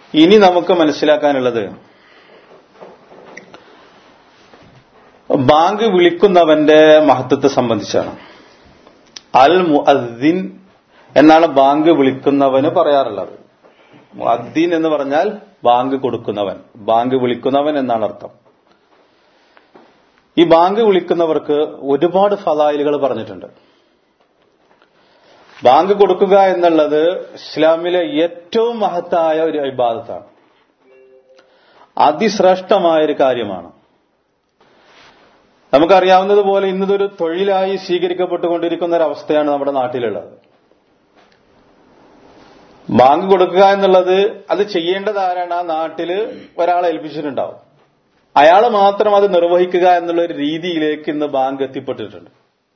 ഇനി നമുക്ക് മനസ്സിലാക്കാനുള്ളത് ബാങ്ക് വിളിക്കുന്നവന്റെ മഹത്വത്തെ സംബന്ധിച്ചാണ് അൽ മുഅദ്ദിൻ എന്നാണ് ബാങ്ക് വിളിക്കുന്നവന് പറയാറുള്ളത് മുഅദ്ദീൻ എന്ന് പറഞ്ഞാൽ ബാങ്ക് കൊടുക്കുന്നവൻ ബാങ്ക് വിളിക്കുന്നവൻ എന്നാണ് അർത്ഥം ഈ ബാങ്ക് വിളിക്കുന്നവർക്ക് ഒരുപാട് ഫലായിലുകൾ പറഞ്ഞിട്ടുണ്ട് ബാങ്ക് കൊടുക്കുക എന്നുള്ളത് ഇസ്ലാമിലെ ഏറ്റവും മഹത്തായ ഒരു ഇബാദത്താണ് അതിശ്രേഷ്ഠമായ ഒരു കാര്യമാണ് നമുക്കറിയാവുന്നതുപോലെ ഇന്നതൊരു തൊഴിലായി സ്വീകരിക്കപ്പെട്ടുകൊണ്ടിരിക്കുന്ന ഒരു അവസ്ഥയാണ് നമ്മുടെ നാട്ടിലുള്ളത് ബാങ്ക് കൊടുക്കുക എന്നുള്ളത് അത് ചെയ്യേണ്ടത് ആരാണ് ആ നാട്ടില് ഒരാളെ ഏൽപ്പിച്ചിട്ടുണ്ടാവും അയാൾ മാത്രം അത് നിർവഹിക്കുക എന്നുള്ള ഒരു രീതിയിലേക്ക് ഇന്ന് ബാങ്ക് എത്തിപ്പെട്ടിട്ടുണ്ട്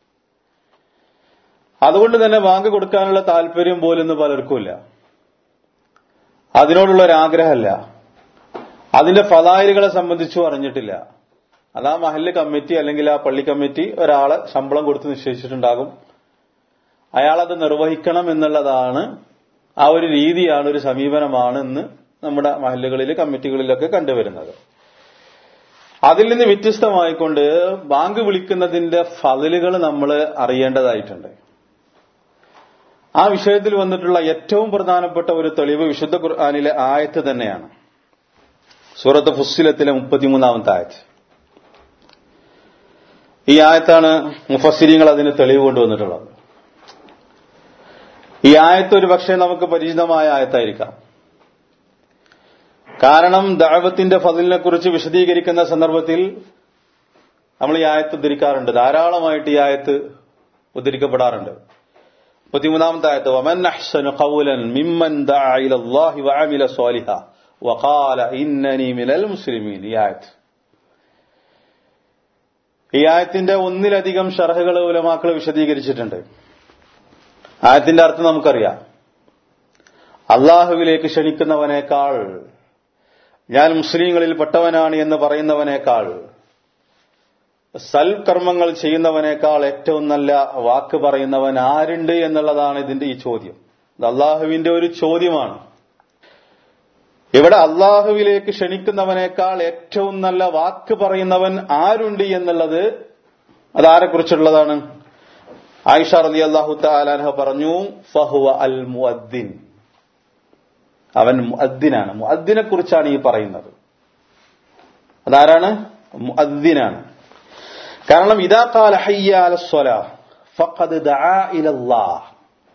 അതുകൊണ്ട് തന്നെ ബാങ്ക് കൊടുക്കാനുള്ള താല്പര്യം പോലും ഇന്ന് പലർക്കുമില്ല അതിനോടുള്ള ഒരു ആഗ്രഹമല്ല അതിന്റെ ഫലായിലുകളെ സംബന്ധിച്ചും അറിഞ്ഞിട്ടില്ല അത് ആ മഹല്ല് കമ്മിറ്റി അല്ലെങ്കിൽ ആ പള്ളി കമ്മിറ്റി ഒരാളെ ശമ്പളം കൊടുത്ത് നിശ്ചയിച്ചിട്ടുണ്ടാകും അയാളത് നിർവഹിക്കണം എന്നുള്ളതാണ് ആ ഒരു രീതിയാണ് ഒരു സമീപനമാണ് ഇന്ന് നമ്മുടെ മഹല്ലുകളിൽ കമ്മിറ്റികളിലൊക്കെ കണ്ടുവരുന്നത് അതിൽ നിന്ന് വ്യത്യസ്തമായിക്കൊണ്ട് ബാങ്ക് വിളിക്കുന്നതിന്റെ ഫതിലുകൾ നമ്മൾ അറിയേണ്ടതായിട്ടുണ്ട് ആ വിഷയത്തിൽ വന്നിട്ടുള്ള ഏറ്റവും പ്രധാനപ്പെട്ട ഒരു തെളിവ് വിശുദ്ധ ഖുർആാനിലെ ആയത്ത് തന്നെയാണ് സൂറത്ത് ഫുസ്സിലത്തിലെ മുപ്പത്തിമൂന്നാമത്തെ ആയത്ത് ഈ ആയത്താണ് മുഫസ്സിരിങ്ങൾ അതിന് തെളിവ് കൊണ്ടുവന്നിട്ടുള്ളത് ഈ ആയത്ത് ഒരു പക്ഷേ നമുക്ക് പരിചിതമായ ആയത്തായിരിക്കാം കാരണം ദാവത്തിന്റെ ഫതിലിനെ കുറിച്ച് വിശദീകരിക്കുന്ന സന്ദർഭത്തിൽ നമ്മൾ ഈ ആയത്ത് ഉദ്ധരിക്കാറുണ്ട് ധാരാളമായിട്ട് ഈ ആയത്ത് ഉദ്ധരിക്കപ്പെടാറുണ്ട് മുപ്പത്തിമൂന്നാമത്തെ ആയത്ത് വമൻ അഹ്സനു ഖൗലൻ മിമ്മൻ ദഅ ഇലല്ലാഹി വഅമില സ്വാലിഹ വഖാല ഇന്നനി മിനൽ മുസ്ലിമീൻ ഈ ആയത്ത് ഈ ആയത്തിന്റെ ഒന്നിലധികം ഷർഹുകൾ ഉലമാക്കൾ വിശദീകരിച്ചിട്ടുണ്ട് ആയത്തിന്റെ അർത്ഥം നമുക്കറിയാം അള്ളാഹുവിലേക്ക് ക്ഷണിക്കുന്നവനേക്കാൾ ഞാൻ മുസ്ലിങ്ങളിൽ പെട്ടവനാണ് എന്ന് പറയുന്നവനേക്കാൾ സൽക്കർമ്മങ്ങൾ ചെയ്യുന്നവനേക്കാൾ ഏറ്റവും നല്ല വാക്ക് പറയുന്നവൻ ആരുണ്ട് എന്നുള്ളതാണ് ഇതിന്റെ ഈ ചോദ്യം ഇത് അള്ളാഹുവിന്റെ ഒരു ചോദ്യമാണ് ഇവിടെ അള്ളാഹുവിലേക്ക് ക്ഷണിക്കുന്നവനേക്കാൾ ഏറ്റവും നല്ല വാക്ക് പറയുന്നവൻ ആരുണ്ട് എന്നുള്ളത് അതാരെക്കുറിച്ചുള്ളതാണ് ആയിഷ റലി അള്ളാഹു താലാൻഹ പറഞ്ഞു ഫഹുവ അൽ മുഅദ്ദിൻ അവൻ മുഅദ്ദിനാണ് മുഅദ്ദിനെ കുറിച്ചാണ് ഈ പറയുന്നത് അതാരാണ് മുഅദ്ദിനാണ് കാരണം ഇതാ കാല ഹയ്യ അല സ്വലാ ഫഖദ് ദആ ഇലല്ലാഹ്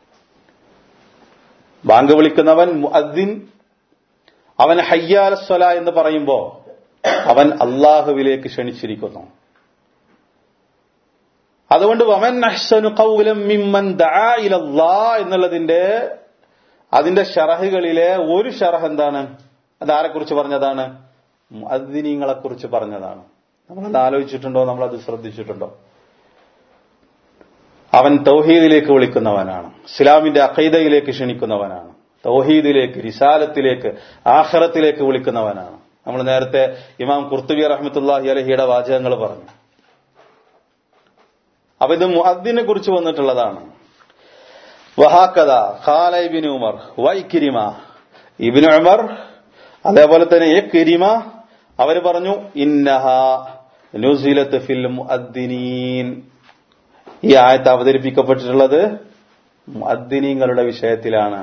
ബാങ്ക് വിളിക്കുന്നവൻ മുഅദ്ദിൻ അവൻ ഹയ്യാല സ്വല എന്ന് പറയുമ്പോ അവൻ അള്ളാഹുവിലേക്ക് ക്ഷണിച്ചിരിക്കുന്നു അതുകൊണ്ട് വമൻ അഹ്സനു ഖൗലം മിമ്മൻ ദആ ഇലല്ലാ എന്നുള്ളതിന്റെ അതിന്റെ ഷറഹുകളിലെ ഒരു ഷറഹ് എന്താണ് അത് ആരെക്കുറിച്ച് പറഞ്ഞതാണ് മുഅദ്ദിനീങ്ങളെ കുറിച്ച് പറഞ്ഞതാണ് നമ്മളത് ആലോചിച്ചിട്ടുണ്ടോ നമ്മളത് ശ്രദ്ധിച്ചിട്ടുണ്ടോ അവൻ തൗഹീദിലേക്ക് വിളിക്കുന്നവനാണ് ഇസ്ലാമിന്റെ അഖൈദയിലേക്ക് ക്ഷണിക്കുന്നവനാണ് തൗഹീദിലേക്ക് റിസാലത്തിലേക്ക് ആഖിറത്തിലേക്ക് വിളിക്കുന്നവനാണ് നമ്മൾ നേരത്തെ ഇമാം കുർത്തുബി റഹ്മത്തുല്ലാഹി അലഹിയുടെ വാചകങ്ങൾ പറഞ്ഞു അപ്പൊ ഇത് മുഅദ്ദിനെ കുറിച്ച് വന്നിട്ടുള്ളതാണ് വഹാക്കഥ ഖാല ഇബിൻ ഉമർ വൈക്കിരിമ ഇബിൻ ഉമർ അതേപോലെ തന്നെ എ കിരിമ അവര് പറഞ്ഞു ഇന്നഹ നുസിലത്ത് ഫിൽ മുഅദ്ദിനീൻ ഈ ആയത്ത് അവതരിപ്പിക്കപ്പെട്ടിട്ടുള്ളത് മുഅദ്ദിനീങ്ങളുടെ വിഷയത്തിലാണ്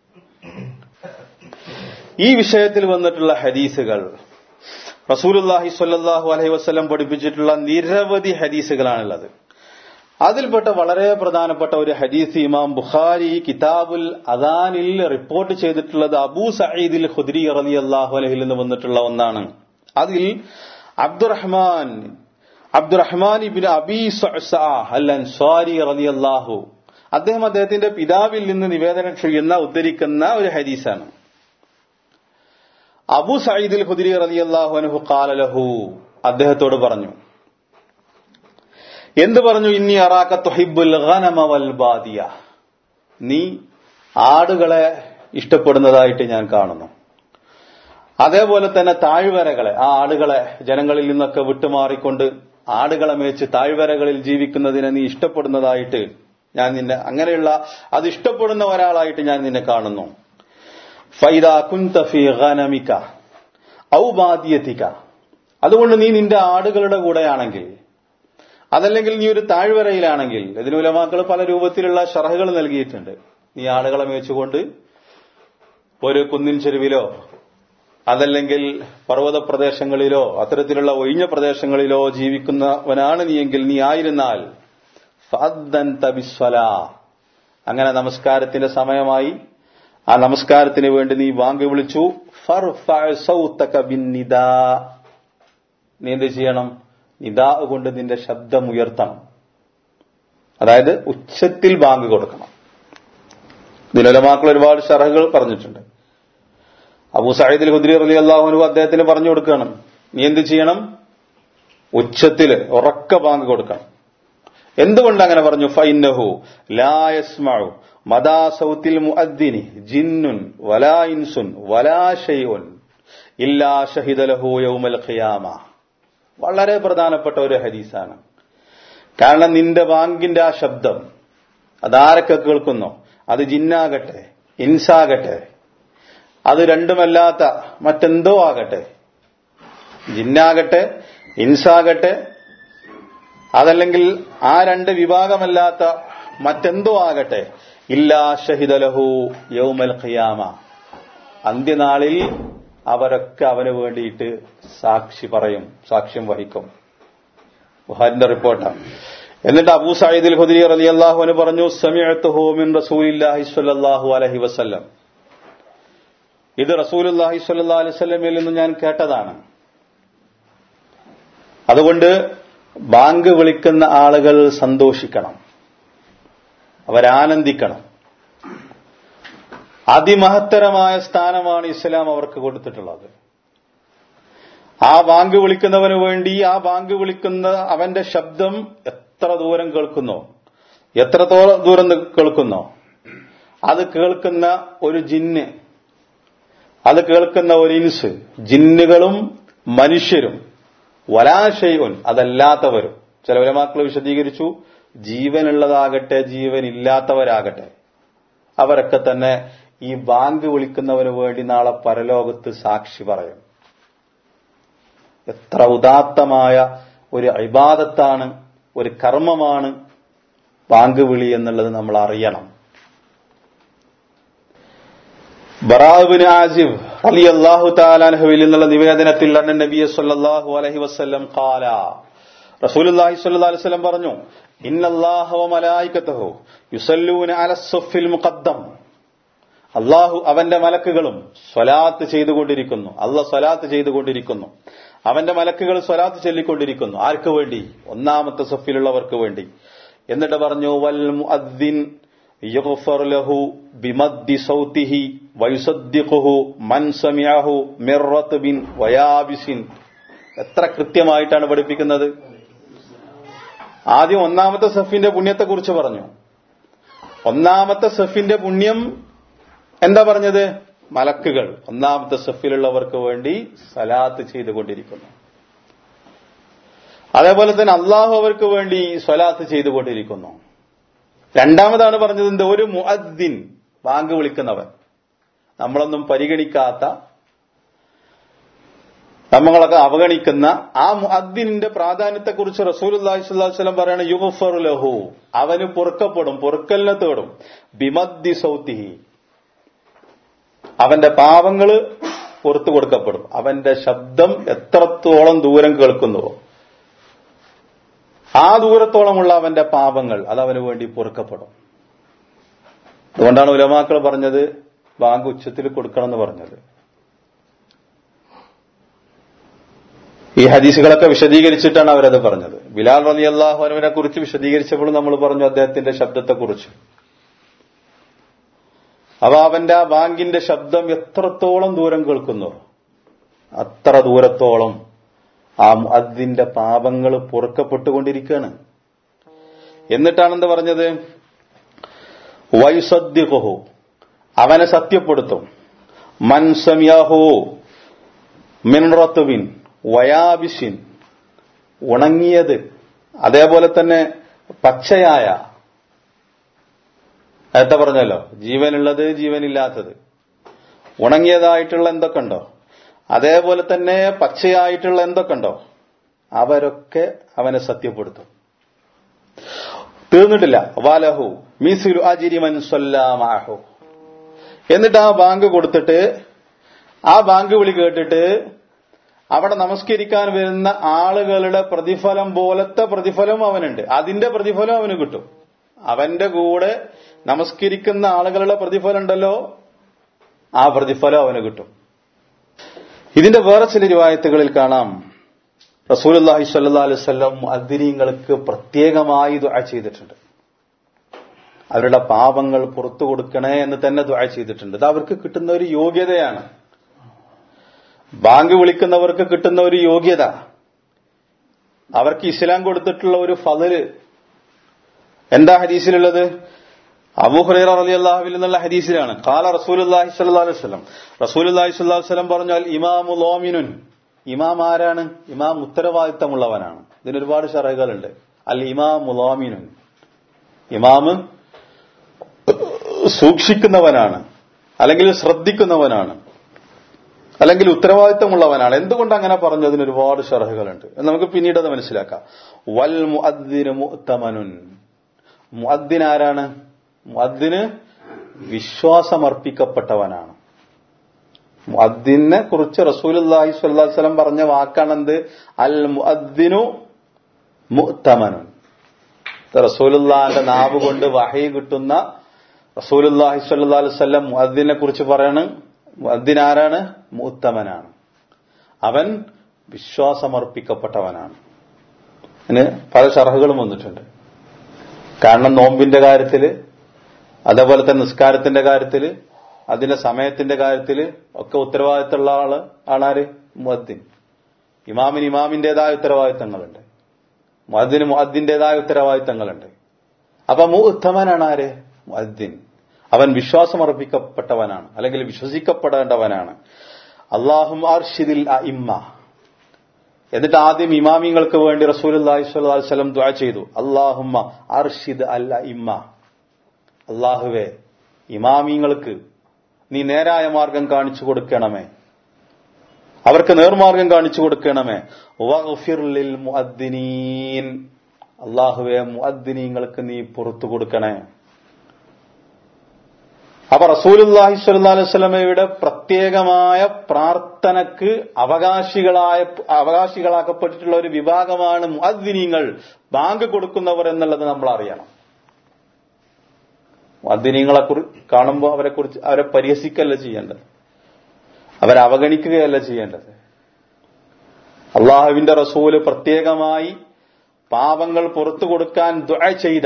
ഈ വിഷയത്തിൽ വന്നിട്ടുള്ള ഹദീസുകൾ റസൂലുല്ലാഹി സ്വല്ലല്ലാഹു അലൈഹി വസല്ലം പഠിപ്പിച്ചിട്ടുള്ള നിരവധി ഹദീസുകളാണുള്ളത് അതിൽപ്പെട്ട വളരെ പ്രധാനപ്പെട്ട ഒരു ഹദീസ് ഇമാം ബുഖാരി കിതാബുൽ അദാനിൽ റിപ്പോർട്ട് ചെയ്തിട്ടുള്ളത് അബൂ സഈദിൽ ഖുദ്രി റളിയല്ലാഹു അലൈഹിൽ നിന്ന് വന്നിട്ടുള്ള ഒന്നാണ് അതിൽ അബ്ദുറഹ്മാൻ അബ്ദുറഹ്മാൻ ഇബിൻ അബി അൽ അൻസ്വാരി റളിയല്ലാഹു അദ്ദേഹം അദ്ദേഹത്തിന്റെ പിതാവിൽ നിന്ന് നിവേദനം ചെയ്യുന്ന ഉദ്ധരിക്കുന്ന ഒരു ഹദീസാണ് അബു സയ്യിദുൽ ഖുദരി റളിയല്ലാഹു അൻഹു ഖാല ലഹു അദ്ദേഹത്തോട് പറഞ്ഞു എന്ത് പറഞ്ഞു ഇന്നി അറാക്ക തുഹിബുൽ ഗനമ വൽ ബാദിയ നീ ആടുകളെ ഇഷ്ടപ്പെടുന്നതായിട്ട് ഞാൻ കാണുന്നു അതേപോലെ തന്നെ താഴ്വരകളെ ആ ആടുകളെ ജനങ്ങളിൽ നിന്നൊക്കെ വിട്ടുമാറിക്കൊണ്ട് ആടുകളെ മേച്ച് താഴ്വരകളിൽ ജീവിക്കുന്നതിനെ നീ ഇഷ്ടപ്പെടുന്നതായിട്ട് ഞാൻ നിന്നെ അങ്ങനെയുള്ള അത് ഇഷ്ടപ്പെടുന്ന ഒരാളായിട്ട് ഞാൻ നിന്നെ കാണുന്നു ഫൈദ കുന്തഫി ഗനമിക ഔ ബാദിയത്തിക അതുകൊണ്ട് നീ നിന്റെ ആടുകളുടെ കൂടെയാണെങ്കിൽ അതല്ലെങ്കിൽ നീ ഒരു താഴ്വരയിലാണെങ്കിൽ ഇതിന് ഉലമാക്കൾ പല രൂപത്തിലുള്ള ഷറഹുകൾ നൽകിയിട്ടുണ്ട് നീ ആളുകളെ മേച്ചുകൊണ്ട് ഒരു കുന്നിൻ ചെരുവിലോ അതല്ലെങ്കിൽ പർവ്വത പ്രദേശങ്ങളിലോ അത്തരത്തിലുള്ള ഒഴിഞ്ഞ പ്രദേശങ്ങളിലോ ജീവിക്കുന്നവനാണ് നീയെങ്കിൽ നീ ആയിരുന്നാൽ ഫഅദ്ദൻ തബിസ്വല അങ്ങനെ നമസ്കാരത്തിന്റെ സമയമായി ആ നമസ്കാരത്തിന് വേണ്ടി നീ വാങ്ങി വിളിച്ചു ഫർഫഅ സൗതക ബിന്നിദാ നീ എന്ത് ചെയ്യണം നിദാ കൊണ്ട് നിന്റെ ശബ്ദം ഉയർത്തണം അതായത് ഉച്ചത്തിൽ ബാങ്ക് കൊടുക്കണം ദിലലമാക്കൾ ഒരുപാട് ഷറഹുകൾ പറഞ്ഞിട്ടുണ്ട് അബൂ സയ്യിദ് ഹുദ്രി അലി അള്ളാഹുനു അദ്ദേഹത്തിന് പറഞ്ഞു കൊടുക്കണം നീ എന്ത് ചെയ്യണം ഉച്ചത്തില് ഉറക്ക ബാങ്ക് കൊടുക്കണം എന്തുകൊണ്ട് അങ്ങനെ പറഞ്ഞു ഫൈനഹു ലായസ്മു മദാ സൗത്തിൽ മുഅദ്ദിനി ജിന്നുൻ വലാ ഇൻസുൻ വലാ ഷൈഉൻ ഇല്ലാ ഷഹിദലഹു യൗമൽ ഖിയാമ വളരെ പ്രധാനപ്പെട്ട ഒരു ഹദീസാണ് കാരണം നിന്റെ ബാങ്കിന്റെ ആ ശബ്ദം അതാരൊക്കെ കേൾക്കുന്നോ അത് ജിന്നാകട്ടെ ഇൻസാകട്ടെ അത് രണ്ടുമല്ലാത്ത മറ്റെന്തോ ആകട്ടെ ജിന്നാകട്ടെ ഇൻസാകട്ടെ അതല്ലെങ്കിൽ ആ രണ്ട് വിഭാഗമല്ലാത്ത മറ്റെന്തോ ആകട്ടെ ഇല്ലാ ഷഹിദലഹു യൗമൽ ഖിയാമ അന്ത്യനാളിൽ അവരൊക്കെ അവന് വേണ്ടിയിട്ട് സാക്ഷി പറയും സാക്ഷ്യം വഹിക്കും ബുഹാരിന്റെ റിപ്പോർട്ടാണ് എന്നിട്ട് അബൂ സയ്യിദ് ഖുദരി റലി അള്ളാഹുവിന് പറഞ്ഞു സമിഅത്തുഹു മിൻ റസൂലില്ലാഹി സ്വല്ലല്ലാഹു അലൈഹി വസല്ലം ഇത് റസൂലുല്ലാഹി സ്വല്ലല്ലാഹു അലൈഹി വസല്ലമയിൽ നിന്ന് ഞാൻ കേട്ടതാണ് അതുകൊണ്ട് ബാങ്ക് വിളിക്കുന്ന ആളുകൾ സന്തോഷിക്കണം അവരാനന്ദിക്കണം അതിമഹത്തരമായ സ്ഥാനമാണ് ഇസ്ലാം അവർക്ക് കൊടുത്തിട്ടുള്ളത് ആ ബാങ്ക് വിളിക്കുന്നവന് വേണ്ടി ആ ബാങ്ക് വിളിക്കുന്ന അവന്റെ ശബ്ദം എത്ര ദൂരം കേൾക്കുന്നോ എത്രത്തോളം ദൂരം കേൾക്കുന്നോ അത് കേൾക്കുന്ന ഒരു ജിന്ന് അത് കേൾക്കുന്ന ഒരു ഇൻസ് ജിന്നുകളും മനുഷ്യരും വലാശയവൻ അതല്ലാത്തവരും ചില ഉലമാക്കൾ വിശദീകരിച്ചു ജീവനുള്ളതാകട്ടെ ജീവനില്ലാത്തവരാകട്ടെ അവരൊക്കെ തന്നെ ഈ ബാങ്ക് വിളിക്കുന്നവന് വേണ്ടി നാളെ പരലോകത്ത് സാക്ഷി പറയും എത്ര ഉദാത്തമായ ഒരു ഇബാദത്താണ് ഒരു കർമ്മമാണ് ബാങ്ക് വിളി എന്നുള്ളത് നമ്മൾ അറിയണം ബറാബിൻ ആജിബ് അലി അള്ളാഹു താലാൻഹുവിൽ നിന്നുള്ള നിവേദനത്തിൽ അന്ന നബിയ സല്ലല്ലാഹു അലൈഹി വസല്ലം ഖാല റസൂലുള്ളാഹി സ്വല്ലല്ലാഹു അലൈഹി വസല്ലം പറഞ്ഞു ഇന്നല്ലാഹ വ മലായികതഹു യുസല്ലൂന അല സഫിൽ മുഖദ്ദം അള്ളാഹു അവന്റെ മലക്കുകളും സ്വലാത്ത് ചെയ്തുകൊണ്ടിരിക്കുന്നു അള്ളാഹ് സ്വലാത്ത് ചെയ്തുകൊണ്ടിരിക്കുന്നു അവന്റെ മലക്കുകൾ സ്വലാത്ത് ചൊല്ലിക്കൊണ്ടിരിക്കുന്നു ആർക്ക് വേണ്ടി ഒന്നാമത്തെ സഫിലുള്ളവർക്ക് വേണ്ടി എന്നിട്ട് പറഞ്ഞു വൽ മുഅദ്ദിൻ يغفر له بمد صوته ويصدقه من سمعه من رطب ويابس എത്ര കൃത്യമായിട്ടാണ് പഠിപ്പിക്കുന്നത് ആദ്യം ഒന്നാമത്തെ സഫിന്റെ പുണ്യത്തെ കുറിച്ച് പറഞ്ഞു ഒന്നാമത്തെ സഫിന്റെ പുണ്യം എന്താ പറഞ്ഞത് മലക്കുകൾ ഒന്നാമത്തെ സഫിലുള്ളവർക്ക് വേണ്ടി സലാത്ത് ചെയ്തുകൊണ്ടിരിക്കുന്നു അതേപോലെ തന്നെ അള്ളാഹു അവർക്ക് വേണ്ടി സ്വലാത്ത് ചെയ്തുകൊണ്ടിരിക്കുന്നു രണ്ടാമതാണ് പറഞ്ഞത് എന്ത് ഒരു മുഅദ്ദിൻ ബാങ്ക് വിളിക്കുന്നവൻ നമ്മളൊന്നും പരിഗണിക്കാത്ത നമ്മളൊക്കെ അവഗണിക്കുന്ന ആ മുഅദ്ദിനിന്റെ പ്രാധാന്യത്തെക്കുറിച്ച് റസൂൽ അള്ളാഹി സ്വല്ലം പറയണ യുഗഫർ ലഹു അവന് പൊറുക്കപ്പെടും പൊറുക്കലിനെ തേടും ബിമദ്ദി സൗത്തിഹി അവന്റെ പാവങ്ങള് പുറത്തു കൊടുക്കപ്പെടും അവന്റെ ശബ്ദം എത്രത്തോളം ദൂരം കേൾക്കുന്നുവോ ആ ദൂരത്തോളമുള്ള അവന്റെ പാപങ്ങൾ അത് അവന് വേണ്ടി പൊറുക്കപ്പെടും അതുകൊണ്ടാണ് ഉലമാക്കൾ പറഞ്ഞത് ബാങ്ക് ഉച്ചത്തിൽ കൊടുക്കണമെന്ന് പറഞ്ഞത് ഈ ഹദീസുകളൊക്കെ വിശദീകരിച്ചിട്ടാണ് അവരത് പറഞ്ഞത് ബിലാൽ റലി അള്ളാഹുവിനെ കുറിച്ച് വിശദീകരിച്ചപ്പോൾ നമ്മൾ പറഞ്ഞു അദ്ദേഹത്തിന്റെ ശബ്ദത്തെക്കുറിച്ച് അവ അവന്റെ ആ ബാങ്കിന്റെ ശബ്ദം എത്രത്തോളം ദൂരം കേൾക്കുന്നു അത്ര ദൂരത്തോളം ആ അതിന്റെ പാപങ്ങൾ പൊറുക്കപ്പെട്ടുകൊണ്ടിരിക്കുകയാണ് എന്നിട്ടാണ് എന്ത് പറഞ്ഞത് വൈസദ്യഹു അവനെ സത്യപ്പെടുത്തും മൻസമ്യാഹു മിൻറത്തുവിൻ വയാബിസിൻ ഉണങ്ങിയത് അതേപോലെ തന്നെ പച്ചയായ നേരത്തെ പറഞ്ഞല്ലോ ജീവനുള്ളത് ജീവനില്ലാത്തത് ഉണങ്ങിയതായിട്ടുള്ള എന്തൊക്കെ ഉണ്ടോ അതേപോലെ തന്നെ പച്ചയായിട്ടുള്ള എന്തൊക്കെ ഉണ്ടോ അവരൊക്കെ അവനെ സത്യപ്പെടുത്തും തീർന്നിട്ടില്ല വാലഹു മീസുലു അജിരിമൻ സ്വല്ലാമാഹു എന്നിട്ട് ആ ബാങ്ക് കൊടുത്തിട്ട് ആ ബാങ്ക് വിളി കേട്ടിട്ട് അവിടെ നമസ്കരിക്കാൻ വരുന്ന ആളുകളുടെ പ്രതിഫലം പോലത്തെ പ്രതിഫലം അവനുണ്ട് അതിന്റെ പ്രതിഫലം അവന് കിട്ടും അവന്റെ കൂടെ നമസ്കരിക്കുന്ന ആളുകളുടെ പ്രതിഫലം ഉണ്ടല്ലോ ആ പ്രതിഫലം അവന് കിട്ടും ഇതിന്റെ വേറെ ചില രൂപായത്തുകളിൽ കാണാം റസൂലുല്ലാഹി സ്വല്ലാ അലൈവല്ലം അദ്ദിനീങ്ങൾക്ക് പ്രത്യേകമായി ദുആ ചെയ്തിട്ടുണ്ട് അവരുടെ പാപങ്ങൾ പുറത്തു കൊടുക്കണേ എന്ന് തന്നെ ദുആ ചെയ്തിട്ടുണ്ട് ഇത് അവർക്ക് കിട്ടുന്ന ഒരു യോഗ്യതയാണ് ബാങ്ക് വിളിക്കുന്നവർക്ക് കിട്ടുന്ന ഒരു യോഗ്യത അവർക്ക് ഇസ്ലാം കൊടുത്തിട്ടുള്ള ഒരു ഫതില് എന്താ ഹദീസിലുള്ളത് അബൂഹുറൈറ റളിയല്ലാഹുവിൽ നിന്നുള്ള ഹദീസിലാണ് കാല റസൂലുള്ളാഹി സ്വല്ലല്ലാഹു അലൈഹി വസല്ലം റസൂലുള്ളാഹി സ്വല്ലല്ലാഹു അലൈഹി വസല്ലം പറഞ്ഞാൽ ഇമാമു ലോമിനുൻ ഇമാം ആരാണ് ഇമാം ഉത്തരവാദിത്തമുള്ളവനാണ് ഇതിന് ഒരുപാട് ഷറകളുണ്ട് അൽ ഇമാം ലോമിനുൻ ഇമാമ് സൂക്ഷിക്കുന്നവനാണ് അല്ലെങ്കിൽ ശ്രദ്ധിക്കുന്നവനാണ് അല്ലെങ്കിൽ ഉത്തരവാദിത്തമുള്ളവനാണ് എന്തുകൊണ്ട് അങ്ങനെ പറഞ്ഞു അതിന് ഒരുപാട് ഷറഹുകളുണ്ട് നമുക്ക് പിന്നീട് അത് മനസ്സിലാക്കാം വൽ മുഅദ്ദിന് മുഅ്തമനുൻ മുഅദ്ദിൻ ആരാണ് മുഅദ്ദിന് വിശ്വാസമർപ്പിക്കപ്പെട്ടവനാണ് മുഅദ്ദിനെ കുറിച്ച് റസൂലുള്ളാഹി സ്വല്ലല്ലാഹു അലൈഹി വസല്ലം പറഞ്ഞ വാക്കാണ് എന്ത് അൽ മുഅദ്ദിനു മുഅ്തമനുൻ റസൂലുള്ളാഹിന്റെ നാവ് കൊണ്ട് വഹയി കിട്ടുന്ന റസൂലുള്ളാഹി സ്വല്ലല്ലാഹു അലൈഹി വസല്ലം മുഅദ്ദിനെ കുറിച്ച് പറയാണ് മുഅദ്ദിൻ ആരാണ് മുഅ്തമനാണ് അവൻ വിശ്വാസമർപ്പിക്കപ്പെട്ടവനാണ് അതിന് പല ഷർഹുകളും വന്നിട്ടുണ്ട് കാരണം നോമ്പിന്റെ കാര്യത്തില് അതേപോലെ തന്നെ നിസ്കാരത്തിന്റെ കാര്യത്തില് അതിന്റെ സമയത്തിന്റെ കാര്യത്തില് ഒക്കെ ഉത്തരവാദിത്തമുള്ള ആള് ആണാര് മുഅദ്ദിൻ ഇമാമിന് ഇമാമിന്റേതായ ഉത്തരവാദിത്തങ്ങളുണ്ട് മുഅദ്ദിന് മുഅദ്ദിന്റേതായ ഉത്തരവാദിത്തങ്ങളുണ്ട് അപ്പൊ മുഅത്തമനാണ് ആര് മുഅദ്ദിൻ അവൻ വിശ്വാസമർപ്പിക്കപ്പെട്ടവനാണ് അല്ലെങ്കിൽ വിശ്വസിക്കപ്പെടേണ്ടവനാണ് അള്ളാഹും അർഷിദിൽ ഇമ്മ എന്നിട്ട് ആദ്യം ഇമാമിങ്ങൾക്ക് വേണ്ടി റസൂൽ അള്ളാഹി സ്വലം ദ്വാ ചെയ്തു അള്ളാഹുമ്മ അർഷിദ് അൽ ഇമ്മ അള്ളാഹുവേ ഇമാമിങ്ങൾക്ക് നീ നേരായ മാർഗം കാണിച്ചു കൊടുക്കണമേ അവർക്ക് നേർമാർഗം കാണിച്ചു കൊടുക്കണമേ വഗ്ഫിർലിൽ മുഅദ്ദിനീൻ അള്ളാഹുവെ മുഅദ്ദിനീങ്ങൾക്ക് നീ പുറത്തു കൊടുക്കണേ അപ്പൊ റസൂലുല്ലാഹി സ്വല്ലല്ലാഹു അലൈഹി വസല്ലമയുടെ പ്രത്യേകമായ പ്രാർത്ഥനക്ക് അവകാശികളായ അവകാശികളാക്കപ്പെട്ടിട്ടുള്ള ഒരു വിഭാഗമാണ് മുഅദ്ദിനീങ്ങൾ ബാങ്ക് കൊടുക്കുന്നവർ എന്നുള്ളത് നമ്മൾ അറിയണം മുഅദ്ദിനീങ്ങളെ കുറിച്ച് കാണുമ്പോൾ അവരെ കുറിച്ച് അവരെ പരിഹസിക്കല്ല ചെയ്യേണ്ടത് അവരെ അവഗണിക്കുകയല്ല ചെയ്യേണ്ടത് അള്ളാഹുവിന്റെ റസൂല് പ്രത്യേകമായി പാപങ്ങൾ പുറത്തു കൊടുക്കാൻ ദുആ ചെയ്ത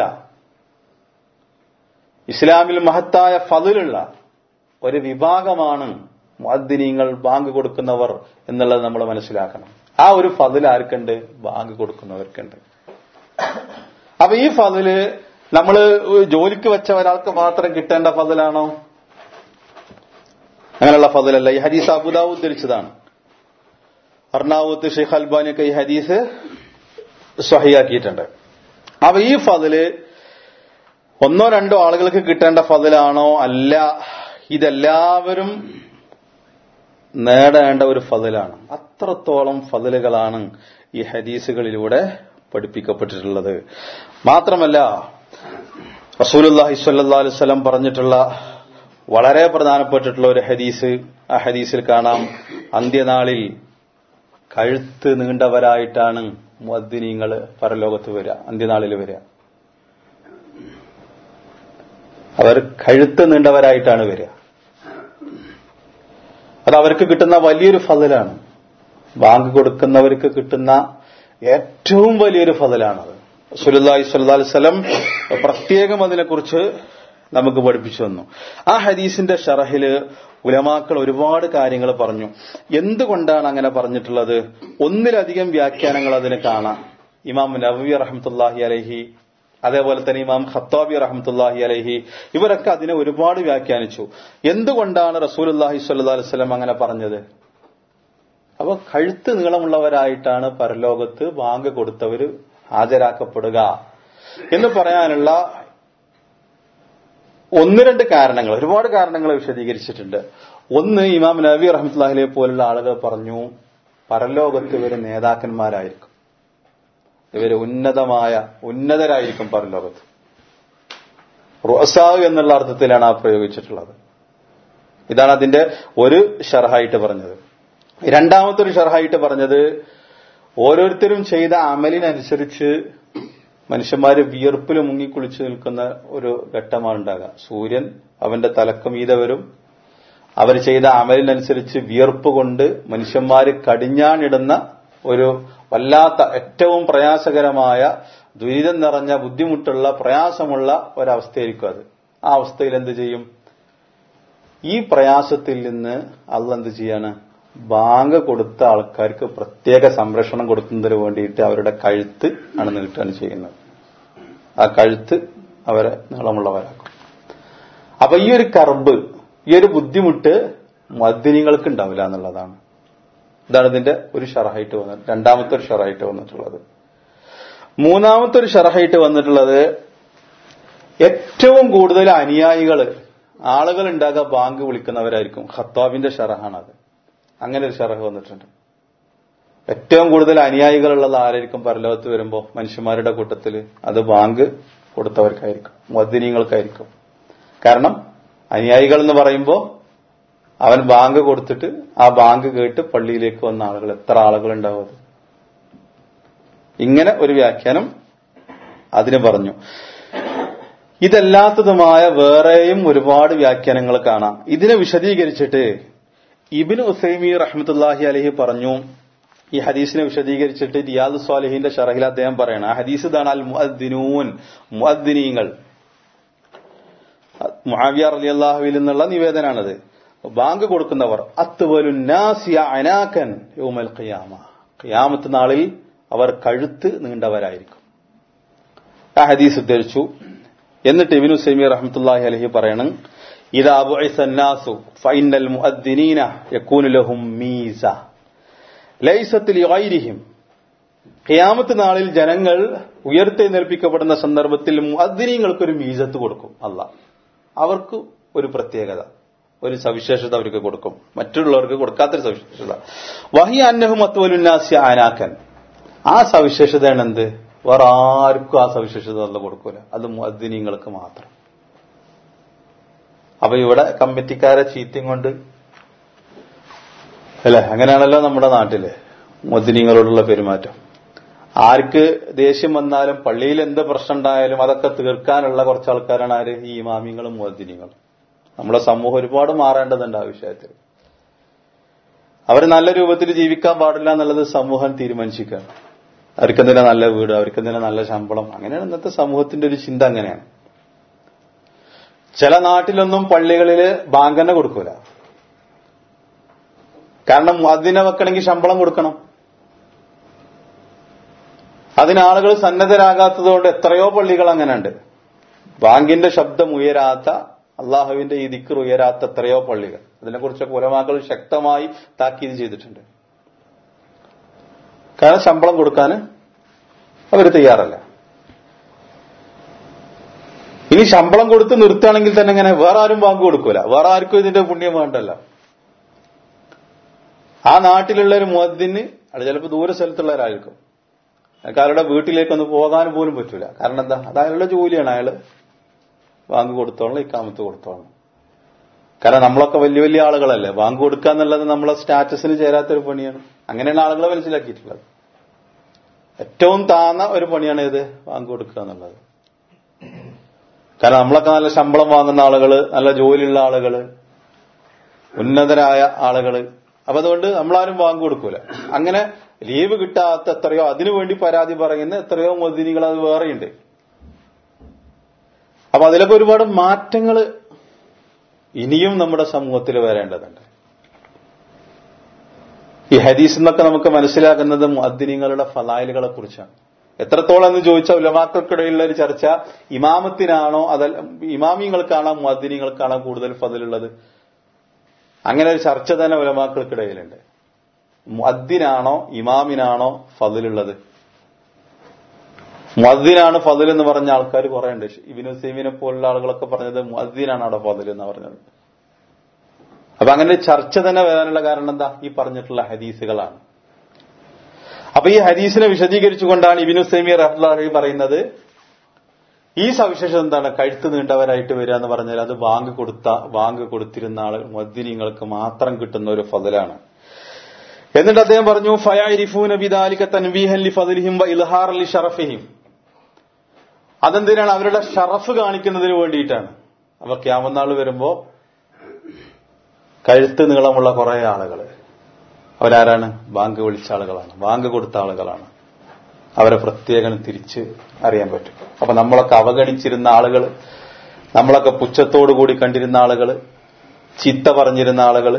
ഇസ്ലാമിൽ മഹത്തായ ഫതിലുള്ള ഒരു വിഭാഗമാണ് മുഅദ്ദിനീങ്ങൾ ബാങ്ക് കൊടുക്കുന്നവർ എന്നുള്ളത് നമ്മൾ മനസ്സിലാക്കണം ആ ഒരു ഫതിൽ ആർക്കുണ്ട് ബാങ്ക് കൊടുക്കുന്നവർക്കുണ്ട് അപ്പൊ ഈ ഫതില് നമ്മൾ ജോലിക്ക് വെച്ച ഒരാൾക്ക് മാത്രം കിട്ടേണ്ട ഫതിലാണോ അങ്ങനെയുള്ള ഫതിലല്ല ഈ ഹദീസ് അബുദാവ് ഉദ്ധരിച്ചതാണ് എറണാകുളത്ത് ഷെയ്ഖ് അൽബാനിയൊക്കെ ഈ ഹദീസ് സ്വഹിയാക്കിയിട്ടുണ്ട് അപ്പൊ ഈ ഫതില് ഒന്നോ രണ്ടോ ആളുകൾക്ക് കിട്ടേണ്ട ഫതിലാണോ അല്ല ഇതെല്ലാവരും നേടേണ്ട ഒരു ഫതിലാണ് അത്രത്തോളം ഫതിലുകളാണ് ഈ ഹദീസുകളിലൂടെ പഠിപ്പിക്കപ്പെട്ടിട്ടുള്ളത് മാത്രമല്ല റസൂലുല്ലാഹി സ്വല്ലല്ലാഹു അലൈഹി വസല്ലം പറഞ്ഞിട്ടുള്ള വളരെ പ്രധാനപ്പെട്ടിട്ടുള്ള ഒരു ഹദീസ് ആ ഹദീസിൽ കാണാം അന്ത്യനാളിൽ കഴുത്ത് നീണ്ടവരായിട്ടാണ് മുഅദ്ദിനീങ്ങൾ പരലോകത്ത് വരിക അന്ത്യനാളിൽ വരിക അവർ കഴുത്ത് നീണ്ടവരായിട്ടാണ് വരിക അത് അവർക്ക് കിട്ടുന്ന വലിയൊരു ഫതിലാണ് ബാങ്ക് കൊടുക്കുന്നവർക്ക് കിട്ടുന്ന ഏറ്റവും വലിയൊരു ഫതിലാണത് സുലല്ലാഹി സ്വല്ലാ വസ്ലം പ്രത്യേകം അതിനെക്കുറിച്ച് നമുക്ക് പഠിപ്പിച്ചു തന്നു ആ ഹദീസിന്റെ ഷറഹില് ഉലമാക്കൾ ഒരുപാട് കാര്യങ്ങൾ പറഞ്ഞു എന്തുകൊണ്ടാണ് അങ്ങനെ പറഞ്ഞിട്ടുള്ളത് ഒന്നിലധികം വ്യാഖ്യാനങ്ങൾ അതിന് കാണാം ഇമാം നബി റഹമത്തുല്ലാഹി അലഹി അതേപോലെ തന്നെ ഇമാം ഖത്താബി റഹമത്തുല്ലാഹി അലഹി ഇവരൊക്കെ അതിനെ ഒരുപാട് വ്യാഖ്യാനിച്ചു എന്തുകൊണ്ടാണ് റസൂലുല്ലാഹി സ്വല്ലാ വസ്ലം അങ്ങനെ പറഞ്ഞത് അപ്പൊ കഴുത്ത് നീളമുള്ളവരായിട്ടാണ് പരലോകത്ത് ബാങ്ക് കൊടുത്തവര് ഹാജരാക്കപ്പെടുക എന്ന് പറയാനുള്ള ഒന്ന് രണ്ട് കാരണങ്ങൾ ഒരുപാട് കാരണങ്ങൾ വിശദീകരിച്ചിട്ടുണ്ട് ഒന്ന് ഇമാം നബി റഹ്മത്തുല്ലാഹിലെ പോലുള്ള ആളുകൾ പറഞ്ഞു പരലോകത്ത് ഇവര് നേതാക്കന്മാരായിരിക്കും ഇവര് ഉന്നതമായ ഉന്നതരായിരിക്കും പരലോകത്ത് റുസാവ് എന്നുള്ള അർത്ഥത്തിലാണ് ആ പ്രയോഗിച്ചിട്ടുള്ളത് ഇതാണ് അതിന്റെ ഒരു ഷർഹായിട്ട് പറഞ്ഞത് രണ്ടാമത്തെ ഒരു ഷർഹായിട്ട് പറഞ്ഞത് ഓരോരുത്തരും ചെയ്ത അമലിനനുസരിച്ച് മനുഷ്യന്മാര് വിയർപ്പിൽ മുങ്ങിക്കുളിച്ചു നിൽക്കുന്ന ഒരു ഘട്ടമാണ് ഉണ്ടാകുക സൂര്യൻ അവന്റെ തലക്കുമീതെ വരും അവർ ചെയ്ത അമലിനനുസരിച്ച് വിയർപ്പ് കൊണ്ട് മനുഷ്യന്മാര് കടിഞ്ഞാണിടുന്ന ഒരു വല്ലാത്ത ഏറ്റവും പ്രയാസകരമായ ദുരിതം നിറഞ്ഞ ബുദ്ധിമുട്ടുള്ള പ്രയാസമുള്ള ഒരവസ്ഥയായിരിക്കും അത് ആ അവസ്ഥയിൽ എന്ത് ചെയ്യും ഈ പ്രയാസത്തിൽ നിന്ന് അള്ള എന്ത് ചെയ്യാണ് ബാങ്ക് കൊടുത്ത ആൾക്കാർക്ക് പ്രത്യേക സംരക്ഷണം കൊടുക്കുന്നതിന് വേണ്ടിയിട്ട് അവരുടെ കഴുത്ത് ആണ് നീട്ടുകയാണ് ചെയ്യുന്നത് ആ കഴുത്ത് അവരെ നീളമുള്ളവരാക്കും അപ്പൊ ഈ ഒരു കർബ് ഈ ഒരു ബുദ്ധിമുട്ട് മദ്യനികൾക്ക് ഉണ്ടാവില്ല എന്നുള്ളതാണ് ഇതാണ് ഇതിന്റെ ഒരു ഷറഹായിട്ട് വന്നത് രണ്ടാമത്തെ ഒരു ഷറഹായിട്ട് വന്നിട്ടുള്ളത് മൂന്നാമത്തെ ഒരു ഷറഹായിട്ട് വന്നിട്ടുള്ളത് ഏറ്റവും കൂടുതൽ അനുയായികള് ആളുകൾ ഉണ്ടാകുക ബാങ്ക് വിളിക്കുന്നവരായിരിക്കും ഖത്താബിന്റെ ഷറഹാണത് അങ്ങനെ ഒരു ഷറഹ് വന്നിട്ടുണ്ട് ഏറ്റവും കൂടുതൽ അനുയായികളുള്ളത് ആരായിരിക്കും പരലോകത്ത് വരുമ്പോ മനുഷ്യന്മാരുടെ കൂട്ടത്തിൽ അത് ബാങ്ക് കൊടുത്തവർക്കായിരിക്കും മദ്ദിനീങ്ങൾക്കായിരിക്കും കാരണം അനുയായികൾ എന്ന് പറയുമ്പോൾ അവൻ ബാങ്ക് കൊടുത്തിട്ട് ആ ബാങ്ക് കേട്ട് പള്ളിയിലേക്ക് വന്ന ആളുകൾ എത്ര ആളുകൾ ഉണ്ടാവും അത് ഇങ്ങനെ ഒരു വ്യാഖ്യാനം അതിന് പറഞ്ഞു ഇതല്ലാത്തതുമായ വേറെയും ഒരുപാട് വ്യാഖ്യാനങ്ങൾ കാണാം ഇതിനെ വിശദീകരിച്ചിട്ട് ഇബിൻ ഉസൈമി റഹ്മത്തുല്ലാഹി അലഹി പറഞ്ഞു ഈ ഹദീസിനെ വിശദീകരിച്ചിട്ട് റിയാദ് സ്വാലിഹിന്റെ ഷറഹിൽ അദ്ദേഹം പറയണം ആ ഹദീസ് ഇതാണ് അൽ മുഅദ്ദിനൂൻ മുഅദ്ദിനീങ്ങൾ മുആവിയ റളിയല്ലാഹുവിൽ നിന്നുള്ള നിവേദനാണത് ബാങ്ക് കൊടുക്കുന്നവർ അത്വലുന്നാസിയ അനാക്കൻ യൗമൽ ഖിയാമ ഖിയാമത്ത് നാളിൽ അവർ കഴുത്ത് നീണ്ടവരായിരിക്കും ആ ഹദീസ് ഉദ്ധരിച്ചു എന്നിട്ട് ഇബിനു സൈമി റഹ്മത്തുല്ലാഹി അലഹി പറയണം ഇതാ ബുഇസന്നാസു ഫൈനൽ മുഅദ്ദിനീന യകൂനു ലഹും മീസ ലൈസത്ത് ലിഗൈരിഹിം ഖിയാമത്ത് നാളിൽ ജനങ്ങൾ ഉയർത്തെഴുന്നേൽപ്പിക്കപ്പെടുന്ന സന്ദർഭത്തിൽ മുഅദ്ദിനീങ്ങൾക്കൊരു മീസത്ത് കൊടുക്കും അല്ല അവർക്ക് ഒരു പ്രത്യേകത ഒരു സവിശേഷത അവർക്ക് കൊടുക്കും മറ്റുള്ളവർക്ക് കൊടുക്കാത്തൊരു സവിശേഷത വഹി അന്നഹു മത്തുവലുന്നാസ്യ ആനാക്കൻ ആ സവിശേഷതയാണ് എന്ത് വേറെ ആർക്കും ആ സവിശേഷത അല്ല കൊടുക്കൂല അത് മുഅദ്ദിനീങ്ങൾക്ക് മാത്രം അപ്പൊ ഇവിടെ കമ്മിറ്റിക്കാരെ ചീത്തയും കൊണ്ട് അല്ലെ അങ്ങനെയാണല്ലോ നമ്മുടെ നാട്ടില് മുദ്ദിനീങ്ങളോടുള്ള പെരുമാറ്റം ആർക്ക് ദേഷ്യം വന്നാലും പള്ളിയിൽ എന്ത് പ്രശ്നം ഉണ്ടായാലും അതൊക്കെ തീർക്കാനുള്ള കുറച്ച് ആൾക്കാരാണ് ആര് ഈ ഇമാമിങ്ങളും മുദ്ദിനീങ്ങളും നമ്മുടെ സമൂഹം ഒരുപാട് മാറേണ്ടതുണ്ട് ആ വിഷയത്തിൽ അവർ നല്ല രൂപത്തിൽ ജീവിക്കാൻ പാടില്ല എന്നുള്ളത് സമൂഹം തീരുമാനിച്ചിരിക്കുകയാണ് അവർക്കെന്തിനാ നല്ല വീട് അവർക്കെന്തിനാ നല്ല ശമ്പളം അങ്ങനെയാണ് ഇന്നത്തെ സമൂഹത്തിന്റെ ഒരു ചിന്ത അങ്ങനെയാണ് ചില നാട്ടിലൊന്നും പള്ളികളില് ബാങ്ക് തന്നെ കൊടുക്കൂല കാരണം അതിനെ വെക്കണമെങ്കിൽ ശമ്പളം കൊടുക്കണം അതിന് ആളുകൾ സന്നദ്ധരാകാത്തതുകൊണ്ട് എത്രയോ പള്ളികൾ അങ്ങനെയുണ്ട് ബാങ്കിന്റെ ശബ്ദം ഉയരാത്ത അള്ളാഹുവിന്റെ ഈ ദിക്കർ ഉയരാത്ത എത്രയോ പള്ളികൾ അതിനെക്കുറിച്ചൊക്കെ ഉലമാക്കൾ ശക്തമായി താക്കീത് ചെയ്തിട്ടുണ്ട് കാരണം ശമ്പളം കൊടുക്കാൻ അവർ തയ്യാറല്ല ഇനി ശമ്പളം കൊടുത്ത് നിർത്തുകയാണെങ്കിൽ തന്നെ ഇങ്ങനെ വേറെ ആരും ബാങ്ക് കൊടുക്കൂല വേറെ ആർക്കും ഇതിന്റെ പുണ്യം വേണ്ടല്ലോ ആ നാട്ടിലുള്ള ഒരു മുദ്ദിന് അത് ചിലപ്പോൾ ദൂര സ്ഥലത്തുള്ള ഒരാൾക്കും അയാൾക്ക് അയാളുടെ വീട്ടിലേക്കൊന്ന് പോകാൻ പോലും പറ്റൂല കാരണം എന്താ അത് അയാളുടെ ജോലിയാണ് അയാള് ബാങ്ക് കൊടുത്തോളണം ഇക്കാമത്ത് കൊടുത്തോളണം കാരണം നമ്മളൊക്കെ വലിയ വലിയ ആളുകളല്ലേ ബാങ്ക് കൊടുക്കുക എന്നുള്ളത് നമ്മളെ സ്റ്റാറ്റസിന് ചേരാത്തൊരു പണിയാണ് അങ്ങനെയാണ് ആളുകളെ മനസ്സിലാക്കിയിട്ടുള്ളത് ഏറ്റവും താന്ന ഒരു പണിയാണ് ഇത് ബാങ്ക് കൊടുക്കുക എന്നുള്ളത് കാരണം നമ്മളൊക്കെ നല്ല ശമ്പളം വാങ്ങുന്ന ആളുകള് നല്ല ജോലിയുള്ള ആളുകള് ഉന്നതരായ ആളുകള് അപ്പൊ അതുകൊണ്ട് നമ്മളാരും ബാങ്ക് കൊടുക്കൂല അങ്ങനെ ലീവ് കിട്ടാത്ത എത്രയോ അതിനുവേണ്ടി പരാതി പറയുന്ന എത്രയോ മൊദിനികൾ അത് വേറെയുണ്ട് അപ്പൊ അതിലൊക്കെ ഒരുപാട് മാറ്റങ്ങൾ ഇനിയും നമ്മുടെ സമൂഹത്തിൽ വരേണ്ടതുണ്ട് ഈ ഹദീസ് എന്നൊക്കെ നമുക്ക് മനസ്സിലാക്കുന്നത് മുഅദ്ദിനീങ്ങളുടെ ഫലായിലുകളെ കുറിച്ചാണ് എത്രത്തോളം എന്ന് ചോദിച്ചാൽ ഉലമാക്കൾക്കിടയിലുള്ള ഒരു ചർച്ച ഇമാമത്തിനാണോ അതല്ല ഇമാമിങ്ങൾക്കാണോ മുഅദ്ദിനീങ്ങൾക്കാണോ കൂടുതൽ ഫതിലുള്ളത് അങ്ങനെ ഒരു ചർച്ച തന്നെ ഉലമാക്കൾക്കിടയിലുണ്ട് മുഅദ്ദിനാണോ ഇമാമിനാണോ ഫതിലുള്ളത് മുഅദ്ദിനാണ് ഫതിൽ എന്ന് പറഞ്ഞ ആൾക്കാർ കുറെ ഉണ്ട് ഇബിനു സീമിനെ പോലുള്ള ആളുകളൊക്കെ പറഞ്ഞത് മുഅദ്ദിനാണ് അവിടെ ഫതിൽ എന്ന് പറഞ്ഞത് അപ്പൊ അങ്ങനെ ഒരു ചർച്ച തന്നെ വരാനുള്ള കാരണം എന്താ ഈ പറഞ്ഞിട്ടുള്ള ഹദീസുകളാണ് അപ്പൊ ഈ ഹദീസിനെ വിശദീകരിച്ചുകൊണ്ടാണ് ഇബിനു സൈമി റഹ്ലാഹി പറയുന്നത് ഈ സവിശേഷത എന്താണ് കഴുത്ത് നീണ്ടവരായിട്ട് വരിക എന്ന് പറഞ്ഞാൽ അത് ബാങ്ക് കൊടുത്ത ബാങ്ക് കൊടുത്തിരുന്ന ആൾ മദ്ദിനിങ്ങൾക്ക് മാത്രം കിട്ടുന്ന ഒരു ഫതിലാണ് എന്നിട്ട് അദ്ദേഹം പറഞ്ഞു ഫയാരിഫൂന ബിദാലിക തൻവീഹൻ ലി ഫദ്ലിഹിം വ ഇൽഹാർ ലി ഷറഫിഹിം അതെന്തിനാണ് അവരുടെ ഷറഫ് കാണിക്കുന്നതിന് വേണ്ടിയിട്ടാണ് അപ്പൊ ക്യാമനാൾ വരുമ്പോ കഴുത്ത് നീളമുള്ള കുറെ ആളുകൾ അവരാരാണ് ബാങ്ക് വിളിച്ച ആളുകളാണ് ബാങ്ക് കൊടുത്ത ആളുകളാണ് അവരെ പ്രത്യേകം തിരിച്ച് അറിയാൻ പറ്റും അപ്പൊ നമ്മളൊക്കെ അവഗണിച്ചിരുന്ന ആളുകൾ നമ്മളൊക്കെ പുച്ഛത്തോടുകൂടി കണ്ടിരുന്ന ആളുകൾ ചിത്ത പറഞ്ഞിരുന്ന ആളുകൾ